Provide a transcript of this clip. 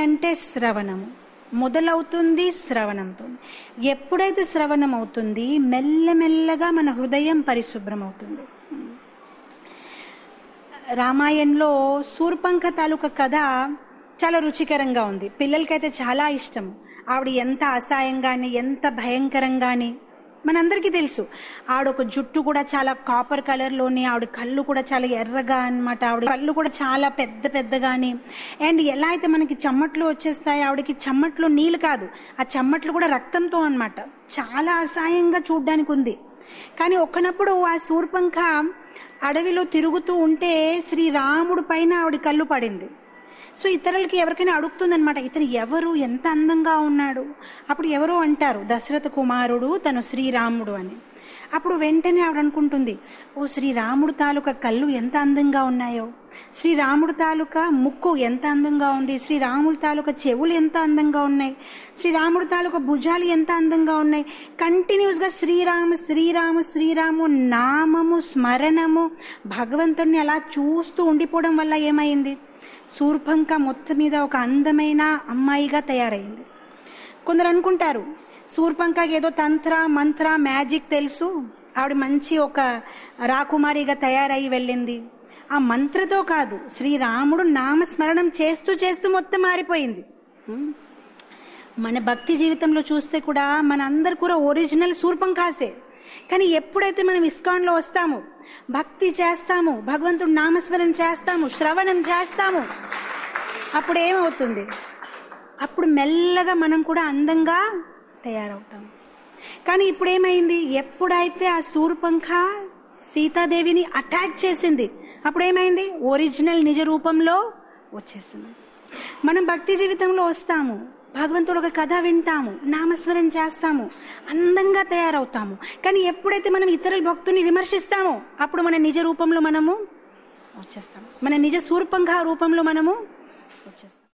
అంటే శ్రవణము మొదలవుతుంది శ్రవణంతో ఎప్పుడైతే శ్రవణం అవుతుంది మెల్లమెల్లగా మన హృదయం పరిశుభ్రం అవుతుంది రామాయణంలో శూర్పంఖ తాలూకా కథ చాలా రుచికరంగా ఉంది పిల్లలకైతే చాలా ఇష్టం ఆవిడ ఎంత అసహాయంగాని ఎంత భయంకరంగాని మనందరికీ తెలుసు ఆవిడ జుట్టు కూడా చాలా కాపర్ కలర్లోని ఆవిడ కళ్ళు కూడా చాలా ఎర్రగా అన్నమాట ఆవిడ కళ్ళు కూడా చాలా పెద్ద పెద్దగాని అండ్ ఎలా అయితే మనకి చమ్మట్లు వచ్చేస్తాయి ఆవిడకి చమ్మట్లు నీళ్ళు కాదు ఆ చమ్మట్లు కూడా రక్తంతో అన్నమాట చాలా అసహాయంగా చూడ్డానికి ఉంది కానీ ఒకనప్పుడు ఆ శూర్పంఖ అడవిలో తిరుగుతూ ఉంటే శ్రీరాముడు పైన ఆవిడ కళ్ళు పడింది సో ఇతరులకి ఎవరికైనా అడుగుతుందనమాట ఇతను ఎవరు ఎంత అందంగా ఉన్నాడు అప్పుడు ఎవరో అంటారు దశరథ కుమారుడు తను శ్రీరాముడు అని అప్పుడు వెంటనే ఆవిడ అనుకుంటుంది ఓ శ్రీరాముడు తాలూకా కళ్ళు ఎంత అందంగా ఉన్నాయో శ్రీరాముడు తాలూకా ముక్కు ఎంత అందంగా ఉంది శ్రీరాముడు తాలూకా చెవులు ఎంత అందంగా ఉన్నాయి శ్రీరాముడు తాలూకా భుజాలు ఎంత అందంగా ఉన్నాయి కంటిన్యూస్గా శ్రీరామ శ్రీరాము శ్రీరాము నామము స్మరణము భగవంతుడిని అలా చూస్తూ ఉండిపోవడం వల్ల ఏమైంది శూర్పంక మొత్తం మీద ఒక అందమైన అమ్మాయిగా తయారైంది కొందరు అనుకుంటారు శూర్పంకకి ఏదో తంత్ర మంత్ర మ్యాజిక్ తెలుసు ఆవిడ మంచి ఒక రాకుమారిగా తయారై వెళ్ళింది ఆ మంత్రతో కాదు శ్రీరాముడు నామస్మరణం చేస్తూ చేస్తూ మొత్తం మారిపోయింది ఉమ్. మన భక్తి జీవితంలో చూస్తే కూడా మన అందరు కూడా ఒరిజినల్ శూర్పంకాసే కానీ ఎప్పుడైతే మనం ఇస్కాన్లో వస్తామో భక్తి చేస్తాము భగవంతుడు నామస్మరణ చేస్తాము శ్రవణం చేస్తాము అప్పుడు ఏమవుతుంది అప్పుడు మెల్లగా మనం కూడా అందంగా తయారవుతాం కానీ ఇప్పుడు ఏమైంది ఎప్పుడైతే ఆ శూర్పంఖ సీతాదేవిని అటాక్ చేసింది అప్పుడు ఏమైంది ఒరిజినల్ నిజ రూపంలో వచ్చేసింది మనం భక్తి జీవితంలో వస్తాము భగవంతుడు ఒక కథ వింటాము నామస్మరణ చేస్తాము అందంగా తయారవుతాము కానీ ఎప్పుడైతే మనం ఇతరుల భక్తుని విమర్శిస్తామో అప్పుడు మన నిజ రూపంలో మనము వచ్చేస్తాము మన నిజ శూర్పంఖ రూపంలో మనము వచ్చేస్తాం